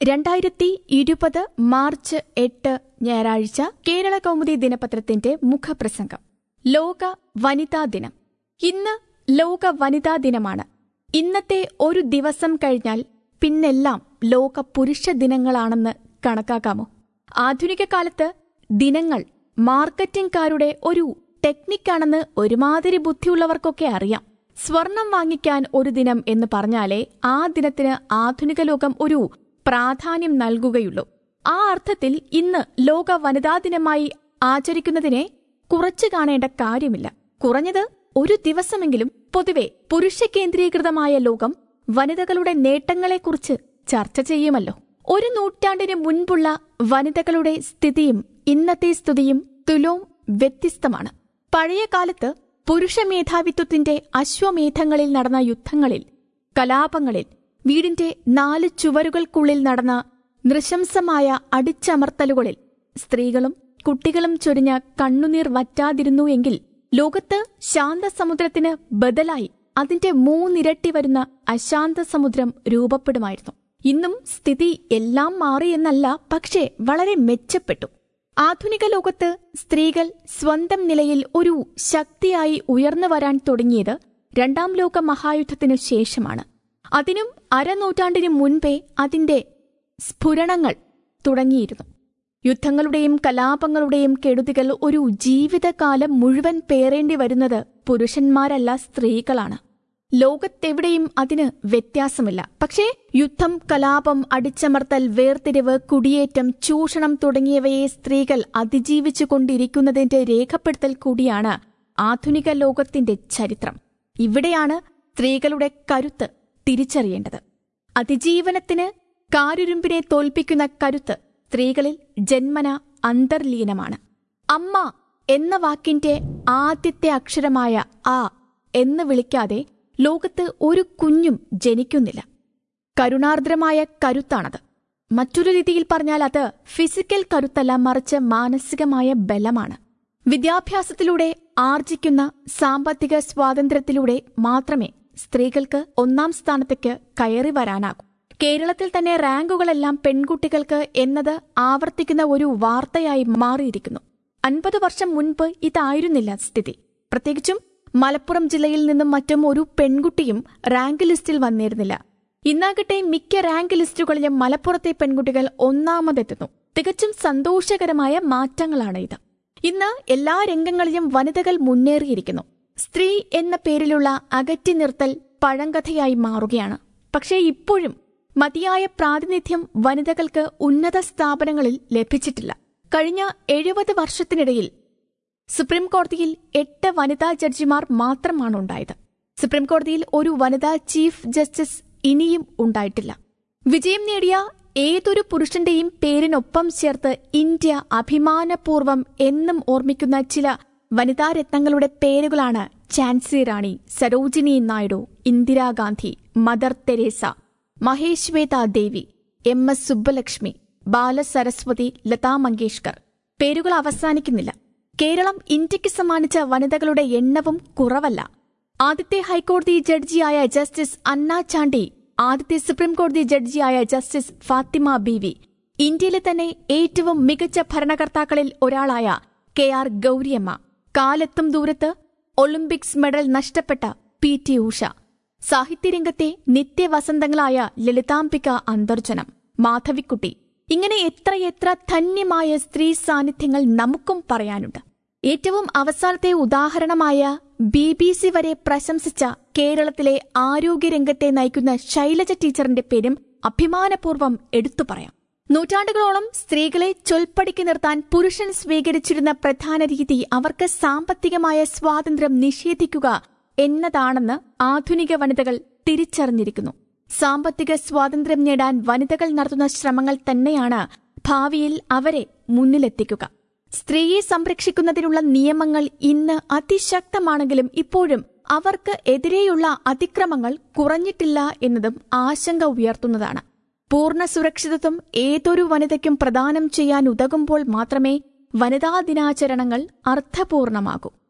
രണ്ടായിരത്തി ഇരുപത് മാർച്ച് എട്ട് ഞായറാഴ്ച കേരള കൗമുദി ദിനപത്രത്തിന്റെ മുഖപ്രസംഗം ലോക വനിതാ ദിനം ഇന്ന് ലോക വനിതാ ദിനമാണ് ഇന്നത്തെ ഒരു ദിവസം കഴിഞ്ഞാൽ പിന്നെല്ലാം ലോക പുരുഷ ദിനങ്ങളാണെന്ന് കണക്കാക്കാമോ ആധുനിക കാലത്ത് ദിനങ്ങൾ മാർക്കറ്റിംഗ്കാരുടെ ഒരു ടെക്നിക്കാണെന്ന് ഒരുമാതിരി ബുദ്ധിയുള്ളവർക്കൊക്കെ അറിയാം സ്വർണം വാങ്ങിക്കാൻ ഒരു ദിനം എന്ന് പറഞ്ഞാലേ ആ ദിനത്തിന് ആധുനിക ലോകം ഒരു പ്രാധാന്യം നൽകുകയുള്ളൂ ആ അർത്ഥത്തിൽ ഇന്ന് ലോക വനിതാ ദിനമായി ആചരിക്കുന്നതിനെ കുറച്ചു കാണേണ്ട കാര്യമില്ല കുറഞ്ഞത് ഒരു ദിവസമെങ്കിലും പൊതുവെ പുരുഷ കേന്ദ്രീകൃതമായ ലോകം വനിതകളുടെ നേട്ടങ്ങളെക്കുറിച്ച് ചർച്ച ചെയ്യുമല്ലോ ഒരു നൂറ്റാണ്ടിന് മുൻപുള്ള വനിതകളുടെ സ്ഥിതിയും ഇന്നത്തെ സ്ഥിതിയും തുലോം വ്യത്യസ്തമാണ് പഴയ കാലത്ത് പുരുഷ മേധാവിത്വത്തിന്റെ അശ്വമേധങ്ങളിൽ നടന്ന യുദ്ധങ്ങളിൽ കലാപങ്ങളിൽ വീടിന്റെ നാല് ചുവരുകൾക്കുള്ളിൽ നടന്ന നൃശംസമായ അടിച്ചമർത്തലുകളിൽ സ്ത്രീകളും കുട്ടികളും ചൊരിഞ്ഞ കണ്ണുനീർ വറ്റാതിരുന്നു എങ്കിൽ ലോകത്ത് ശാന്തസമുദ്രത്തിന് ബദലായി അതിന്റെ മൂന്നിരട്ടി വരുന്ന അശാന്ത സമുദ്രം രൂപപ്പെടുമായിരുന്നു ഇന്നും സ്ഥിതി എല്ലാം മാറിയെന്നല്ല പക്ഷേ വളരെ മെച്ചപ്പെട്ടു ആധുനിക ലോകത്ത് സ്ത്രീകൾ സ്വന്തം നിലയിൽ ഒരു ശക്തിയായി ഉയർന്നു വരാൻ തുടങ്ങിയത് രണ്ടാം ലോക മഹായുദ്ധത്തിനു ശേഷമാണ് അതിനും അരനൂറ്റാണ്ടിനു മുൻപേ അതിന്റെ സ്ഫുരണങ്ങൾ തുടങ്ങിയിരുന്നു യുദ്ധങ്ങളുടെയും കലാപങ്ങളുടെയും കെടുതികൾ ഒരു ജീവിതകാലം മുഴുവൻ പേറേണ്ടി വരുന്നത് പുരുഷന്മാരല്ല സ്ത്രീകളാണ് ലോകത്തെവിടെയും അതിന് വ്യത്യാസമില്ല പക്ഷേ യുദ്ധം കലാപം അടിച്ചമർത്തൽ വേർതിരിവ് കുടിയേറ്റം ചൂഷണം തുടങ്ങിയവയെ സ്ത്രീകൾ അതിജീവിച്ചു കൊണ്ടിരിക്കുന്നതിന്റെ രേഖപ്പെടുത്തൽ കൂടിയാണ് ആധുനിക ലോകത്തിന്റെ ചരിത്രം ഇവിടെയാണ് സ്ത്രീകളുടെ കരുത്ത് തിരിച്ചറിയേണ്ടത് അതിജീവനത്തിന് കാരുരുമ്പിനെ തോൽപ്പിക്കുന്ന കരുത്ത് സ്ത്രീകളിൽ ജന്മന അന്തർലീനമാണ് അമ്മ എന്ന വാക്കിന്റെ ആദ്യത്തെ അക്ഷരമായ ആ എന്ന് വിളിക്കാതെ ലോകത്ത് ഒരു കുഞ്ഞും ജനിക്കുന്നില്ല കരുണാർദ്രമായ കരുത്താണത് മറ്റൊരു രീതിയിൽ പറഞ്ഞാൽ അത് ഫിസിക്കൽ കരുത്തല്ല മറിച്ച് മാനസികമായ ബലമാണ് വിദ്യാഭ്യാസത്തിലൂടെ ആർജിക്കുന്ന സാമ്പത്തിക സ്വാതന്ത്ര്യത്തിലൂടെ മാത്രമേ സ്ത്രീകൾക്ക് ഒന്നാം സ്ഥാനത്തേക്ക് കയറി വരാനാകൂ കേരളത്തിൽ തന്നെ റാങ്കുകളെല്ലാം പെൺകുട്ടികൾക്ക് എന്നത് ആവർത്തിക്കുന്ന ഒരു വാർത്തയായി മാറിയിരിക്കുന്നു അൻപത് വർഷം മുൻപ് ഇതായിരുന്നില്ല സ്ഥിതി പ്രത്യേകിച്ചും മലപ്പുറം ജില്ലയിൽ നിന്നും മറ്റും ഒരു പെൺകുട്ടിയും റാങ്ക് ലിസ്റ്റിൽ വന്നിരുന്നില്ല ഇന്നാകട്ടെ മിക്ക റാങ്ക് ലിസ്റ്റുകളിലും മലപ്പുറത്തെ പെൺകുട്ടികൾ ഒന്നാമതെത്തുന്നു തികച്ചും സന്തോഷകരമായ മാറ്റങ്ങളാണ് ഇത് ഇന്ന് എല്ലാ രംഗങ്ങളിലും വനിതകൾ മുന്നേറിയിരിക്കുന്നു സ്ത്രീ എന്ന പേരിലുള്ള അകറ്റി നിർത്തൽ പഴങ്കഥയായി മാറുകയാണ് പക്ഷേ ഇപ്പോഴും മതിയായ പ്രാതിനിധ്യം വനിതകൾക്ക് ഉന്നത സ്ഥാപനങ്ങളിൽ ലഭിച്ചിട്ടില്ല കഴിഞ്ഞ എഴുപത് വർഷത്തിനിടയിൽ സുപ്രീം കോടതിയിൽ എട്ട് വനിതാ ജഡ്ജിമാർ മാത്രമാണ് ഉണ്ടായത് സുപ്രീം കോടതിയിൽ ഒരു വനിതാ ചീഫ് ജസ്റ്റിസ് ഇനിയും ഉണ്ടായിട്ടില്ല വിജയം നേടിയ ഏതൊരു പുരുഷന്റെയും പേരിനൊപ്പം ചേർത്ത് ഇന്ത്യ അഭിമാനപൂർവ്വം എന്നും ഓർമ്മിക്കുന്ന ചില വനിതാരത്നങ്ങളുടെ പേരുകളാണ് Jhansi Rani Sarojini Naidu Indira Gandhi Mother Teresa Mahasweta Devi M S Subbulakshmi Balasaraswati Lata Mangeshkar പേരുകൾ അവസാനിക്കുന്നില്ല കേരളം ഇന്ത്യക്ക് സമ്മാനിച്ച വനിതകളുടെ എണ്ണവും കുറവല്ല ആദ്യത്തെ ഹൈക്കോടതി ജഡ്ജിയായ ജസ്റ്റിസ് അന്ന ചാണ്ടി ആദ്യത്തെ സുപ്രീം കോടതി ജഡ്ജിയായ ജസ്റ്റിസ് ഫാത്തിമ ബീവി ഇന്ത്യയിലെ തന്നെ ഏറ്റവും മികച്ച ഭരണകർത്താക്കളിൽ ഒരാളായ കെ ആർ ഗൌരിയമ്മ കാലെത്തും ദൂരത്ത് ഒളിമ്പിക്സ് മെഡൽ നഷ്ടപ്പെട്ട പി ടി ഉഷ സാഹിത്യരംഗത്തെ നിത്യവസന്തങ്ങളായ ലളിതാംബിക അന്തർജനം മാധവിക്കുട്ടി ഇങ്ങനെ എത്രയെത്ര ധന്യമായ സ്ത്രീ സാന്നിധ്യങ്ങൾ നമുക്കും പറയാനുണ്ട് ഏറ്റവും അവസാനത്തെ ഉദാഹരണമായ ബി ബി സി വരെ പ്രശംസിച്ച കേരളത്തിലെ ആരോഗ്യരംഗത്തെ നയിക്കുന്ന ശൈലജ ടീച്ചറിന്റെ പേരും അഭിമാനപൂർവ്വം എടുത്തു പറയാം നൂറ്റാണ്ടുകളോളം സ്ത്രീകളെ ചൊൽപ്പടിക്ക് നിർത്താൻ പുരുഷൻ സ്വീകരിച്ചിരുന്ന പ്രധാന രീതി അവർക്ക് സാമ്പത്തികമായ സ്വാതന്ത്ര്യം നിഷേധിക്കുക എന്നതാണെന്ന് ആധുനിക വനിതകൾ തിരിച്ചറിഞ്ഞിരിക്കുന്നു സാമ്പത്തിക സ്വാതന്ത്ര്യം നേടാൻ വനിതകൾ നടത്തുന്ന ശ്രമങ്ങൾ തന്നെയാണ് ഭാവിയിൽ അവരെ മുന്നിലെത്തിക്കുക സ്ത്രീയെ സംരക്ഷിക്കുന്നതിനുള്ള നിയമങ്ങൾ ഇന്ന് അതിശക്തമാണെങ്കിലും ഇപ്പോഴും അവർക്ക് എതിരെയുള്ള അതിക്രമങ്ങൾ കുറഞ്ഞിട്ടില്ല എന്നതും ആശങ്ക ഉയർത്തുന്നതാണ് പൂർണ്ണ സുരക്ഷിതത്വം ഏതൊരു വനിതയ്ക്കും പ്രദാനം ചെയ്യാൻ ഉതകുമ്പോൾ മാത്രമേ വനിതാ ദിനാചരണങ്ങൾ അർത്ഥപൂർണമാകൂ